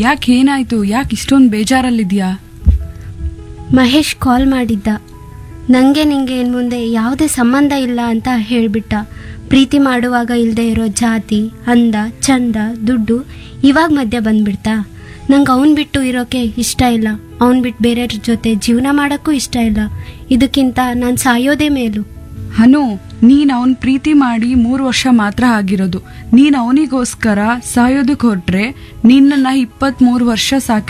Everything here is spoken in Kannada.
ಯಾಕೆ ಏನಾಯ್ತು ಯಾಕೆ ಇಷ್ಟೊಂದು ಬೇಜಾರಲ್ಲಿದ್ಯಾ ಮಹೇಶ್ ಕಾಲ್ ಮಾಡಿದ್ದ ನನಗೆ ನಿಂಗೆ ಇನ್ನು ಮುಂದೆ ಯಾವುದೇ ಸಂಬಂಧ ಇಲ್ಲ ಅಂತ ಹೇಳಿಬಿಟ್ಟ ಪ್ರೀತಿ ಮಾಡುವಾಗ ಇಲ್ಲದೆ ಇರೋ ಜಾತಿ ಅಂದ ಚಂದ ದುಡ್ಡು ಇವಾಗ ಮಧ್ಯ ಬಂದ್ಬಿಡ್ತಾ ನಂಗೆ ಅವನ್ ಬಿಟ್ಟು ಇರೋಕೆ ಇಷ್ಟ ಇಲ್ಲ ಅವನ್ ಬಿಟ್ಟು ಬೇರೆಯವ್ರ ಜೊತೆ ಜೀವನ ಮಾಡೋಕ್ಕೂ ಇಷ್ಟ ಇಲ್ಲ ಇದಕ್ಕಿಂತ ನಾನು ಸಾಯೋದೇ ಮೇಲು ಹನು ನೀನ್ ಅವನ್ ಪ್ರೀತಿ ಮಾಡಿ ಮೂರು ವರ್ಷ ಮಾತ್ರ ಆಗಿರೋದು ನೀನ್ ಅವನಿಗೋಸ್ಕರ ಸಾಯೋದಕ್ಕೆ ಹೊರಟ್ರೆ ನಿನ್ನನ್ನ ಇಪ್ಪತ್ತ್ ಮೂರು ವರ್ಷ ಸಾಕಿ